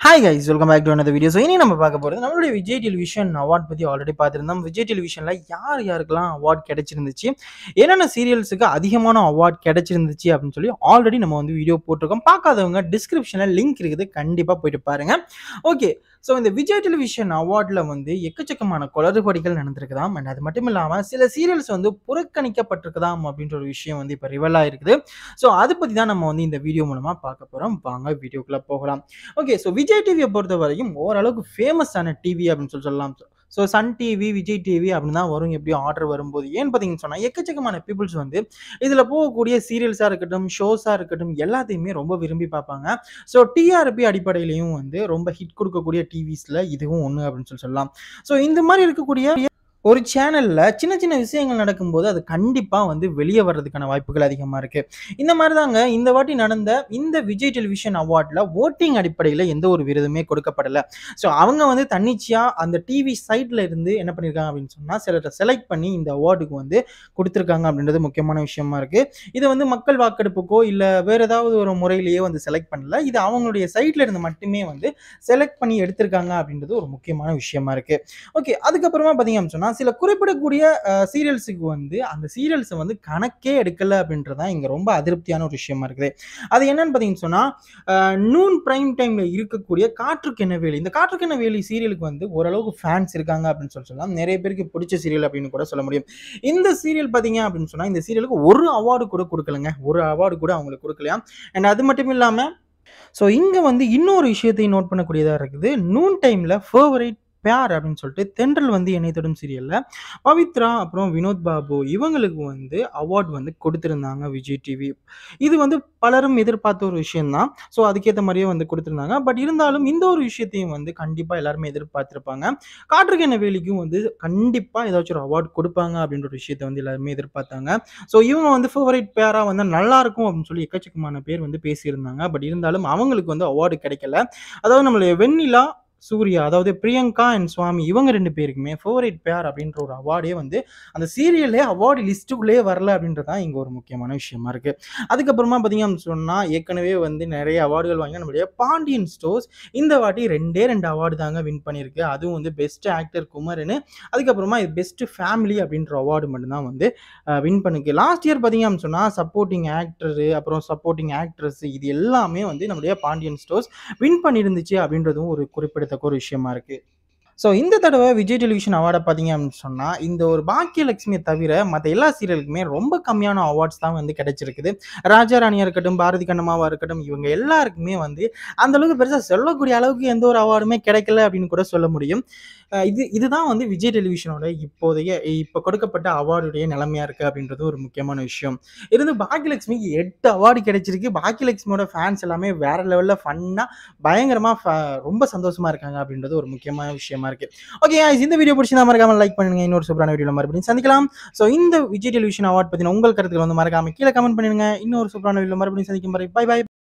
hi guys welcome back to another video so இனி நம்ம பார்க்க போகிறது நம்மளுடைய விஜய் டெலிவிஷன் அவார்ட் பற்றி ஆல்ரெடி பார்த்துருந்தோம் விஜய் டெலிவிஷனில் யார் யாருக்கெல்லாம் அவார்ட் கிடைச்சிருந்துச்சு என்னென்ன சீரியல்ஸுக்கு அதிகமான அவார்ட் கிடைச்சிருந்துச்சு அப்படின்னு சொல்லி ஆல்ரெடி நம்ம வந்து வீடியோ போட்டிருக்கோம் பார்க்காதவங்க டிஸ்கிரிப்ஷனில் லிங்க் இருக்குது கண்டிப்பாக போயிட்டு பாருங்கள் ஓகே ஸோ இந்த விஜய் டெலிவிஷன் அவார்டில் வந்து எக்கச்சக்கமான குளறுபடிகள் நடந்திருக்குதாம் அண்ட் அது மட்டும் இல்லாமல் சில சீரியல்ஸ் வந்து புறக்கணிக்கப்பட்டிருக்குதாம் அப்படின்ற ஒரு விஷயம் வந்து இப்போ ரிவலாக இருக்குது ஸோ அதை பற்றி தான் நம்ம வந்து இந்த வீடியோ மூலமாக பார்க்க போகிறோம் வாங்க வீடியோக்குள்ளே போகலாம் ஓகே ஸோ விஜய் டிவியை பொறுத்த வரைக்கும் ஓரளவுக்கு ஃபேமஸான டிவி அப்படின்னு சொல்லி சொல்லலாம் so Sun TV Vijay TV அப்படின்னு தான் வரும் எப்படியும் ஆர்டர் வரும்போது ஏன்னு பார்த்தீங்கன்னு சொன்னால் எக்கச்சக்கமான பீப்புள்ஸ் வந்து இதில் போகக்கூடிய சீரியல்ஸாக இருக்கட்டும் ஷோஸாக இருக்கட்டும் எல்லாத்தையுமே ரொம்ப விரும்பி பார்ப்பாங்க ஸோ டிஆர்பி அடிப்படையிலையும் வந்து ரொம்ப ஹிட் கொடுக்கக்கூடிய டிவிஸில் இதுவும் ஒன்று அப்படின்னு சொல்லி சொல்லலாம் ஸோ இந்த மாதிரி இருக்கக்கூடிய ஒரு சேனலில் சின்ன சின்ன விஷயங்கள் நடக்கும்போது அது கண்டிப்பாக வந்து வெளியே வர்றதுக்கான வாய்ப்புகள் அதிகமாக இருக்குது இந்த மாதிரி தாங்க இந்த வாட்டி நடந்த இந்த விஜய் டெலிவிஷன் அவார்டில் ஓட்டிங் அடிப்படையில் எந்த ஒரு விருதுமே கொடுக்கப்படலை ஸோ அவங்க வந்து தன்னிச்சையாக அந்த டிவி சைட்டில் இருந்து என்ன பண்ணியிருக்காங்க அப்படின்னு சொன்னால் சிலரை செலக்ட் பண்ணி இந்த அவார்டுக்கு வந்து கொடுத்துருக்காங்க அப்படின்றது முக்கியமான விஷயமா இருக்குது இதை வந்து மக்கள் வாக்கெடுப்புக்கோ இல்லை வேறு ஏதாவது ஒரு முறையிலேயே வந்து செலக்ட் பண்ணல இது அவங்களுடைய சைட்டில் இருந்து மட்டுமே வந்து செலக்ட் பண்ணி எடுத்திருக்காங்க அப்படின்றது ஒரு முக்கியமான விஷயமா இருக்குது ஓகே அதுக்கப்புறமா பார்த்தீங்க அப்படின்னு சொன்னால் சில குறிப்பிடக்கூடிய சீரியல்ஸுக்கு வந்து அந்த சீரியல்ஸை வந்து கணக்கே எடுக்கலை அப்படின்றது தான் இங்கே ரொம்ப அதிருப்தியான ஒரு விஷயமா இருக்குது அது என்னன்னு பார்த்தீங்கன்னு சொன்னால் நூன் பிரைம் டைமில் இருக்கக்கூடிய காற்றுக்கென்ன வேலி இந்த காற்றுக்கென்ன வேலி சீரியலுக்கு வந்து ஓரளவுக்கு ஃபேன்ஸ் இருக்காங்க அப்படின்னு சொல்லி சொல்லலாம் நிறைய பேருக்கு பிடிச்ச சீரியல் அப்படின்னு கூட சொல்ல முடியும் இந்த சீரியல் பார்த்தீங்க அப்படின்னு சொன்னால் இந்த சீரியலுக்கு ஒரு அவார்டு கூட கொடுக்கலங்க ஒரு அவார்டு கூட அவங்களுக்கு கொடுக்கலையா அண்ட் அது மட்டும் இல்லாமல் ஸோ இங்கே வந்து இன்னொரு விஷயத்தையும் நோட் பண்ணக்கூடியதாக இருக்குது நூன் டைமில் ஃபேவரைட் பேர் அப்படின்னு சொல்லிட்டு தென்றல் வந்து இணையத்தொடும் சீரியலில் பவித்ரா அப்புறம் வினோத் பாபு இவங்களுக்கு வந்து அவார்ட் வந்து கொடுத்துருந்தாங்க விஜய் டிவி இது வந்து பலரும் எதிர்பார்த்த ஒரு விஷயம்தான் ஸோ அதுக்கேற்ற மாதிரியே வந்து கொடுத்துருந்தாங்க பட் இருந்தாலும் இந்த ஒரு விஷயத்தையும் வந்து கண்டிப்பாக எல்லாருமே எதிர்பார்த்துருப்பாங்க காற்றுக்கென்ன வேலிக்கும் வந்து கண்டிப்பாக ஏதாச்சும் ஒரு அவார்ட் கொடுப்பாங்க அப்படின்ற ஒரு விஷயத்தை வந்து எல்லாருமே எதிர்பார்த்தாங்க ஸோ இவங்க வந்து ஃபேவரைட் பேராக வந்து நல்லா இருக்கும் அப்படின்னு சொல்லி எக்கச்சக்கமான பேர் வந்து பேசியிருந்தாங்க பட் இருந்தாலும் அவங்களுக்கு வந்து அவார்டு கிடைக்கல அதாவது நம்மளுடைய வெண்ணிலா சூர்யா அதாவது பிரியங்கா அண்ட் சுவாமி இவங்க ரெண்டு பேருக்குமே ஃபேவரேட் பேர் அப்படின்ற ஒரு அவார்டே வந்து அந்த சீரியல்லே அவார்டு லிஸ்ட்டுக்குள்ளே வரல அப்படின்றது தான் இங்கே ஒரு முக்கியமான விஷயமா இருக்குது அதுக்கப்புறமா பார்த்தீங்க சொன்னால் ஏற்கனவே வந்து நிறைய அவார்டுகள் வாங்கி நம்மளுடைய பாண்டியன் ஸ்டோர்ஸ் இந்த வாட்டி ரெண்டே ரெண்டு அவார்டு தாங்க வின் பண்ணியிருக்கு அதுவும் வந்து பெஸ்ட் ஆக்டர் குமரனு அதுக்கப்புறமா இது பெஸ்ட் ஃபேமிலி அப்படின்ற அவார்டு மட்டும்தான் வந்து வின் பண்ணிருக்கு லாஸ்ட் இயர் பார்த்தீங்க சொன்னால் சப்போர்ட்டிங் ஆக்டரு அப்புறம் சப்போர்ட்டிங் ஆக்ட்ரஸ் இது எல்லாமே வந்து நம்மளுடைய பாண்டியன் ஸ்டோர்ஸ் வின் பண்ணியிருந்துச்சு அப்படின்றதும் ஒரு குறிப்பிடத்தக்க ஒரு விஷயமா இருக்குது ஸோ இந்த தடவை விஜய் டெலிவிஷன் அவார்டை பார்த்தீங்க அப்படின்னு சொன்னால் இந்த ஒரு பாக்கியலட்சுமியை தவிர மற்ற எல்லா சீரியலுக்குமே ரொம்ப கம்மியான அவார்ட்ஸ் தான் வந்து கிடைச்சிருக்குது ராஜா ராணியாக இருக்கட்டும் பாரதி கண்ணம்மாவாக இருக்கட்டும் இவங்க எல்லாருக்குமே வந்து அந்த அளவுக்கு பெருசாக சொல்லக்கூடிய அளவுக்கு எந்த ஒரு அவார்டுமே கிடைக்கல அப்படின்னு கூட சொல்ல முடியும் இது இதுதான் வந்து விஜய் டெலிவிஷனோட இப்போதைய இப்போ கொடுக்கப்பட்ட அவார்டுடைய நிலைமையாக இருக்குது அப்படின்றது ஒரு முக்கியமான விஷயம் இருந்து பாக்கியலட்சுமிக்கு எட்டு அவார்டு கிடைச்சிருக்கு பாக்கியலட்சுமியோட ஃபேன்ஸ் எல்லாமே வேற லெவலில் ஃபன்னாக பயங்கரமாக ரொம்ப சந்தோஷமாக இருக்காங்க அப்படின்றது ஒரு முக்கியமான விஷயமா இருக்கு ஓகே இந்த வீடியோ பிடிச்சிருந்தா மறக்காம லைக் பண்ணுங்க இன்னொரு சூப்பரான வீடியோ மறுபடியும் சந்திக்கலாம் ஸோ இந்த விஜய் டெலிவிஷன் அவார்ட் பற்றின உங்கள் கருத்துக்கள் வந்து மறக்காம கீழே கமெண்ட் பண்ணிடுங்க இன்னொரு சூப்பரான வீடியோ மறுபடியும் சந்திக்கும் வரை பை பை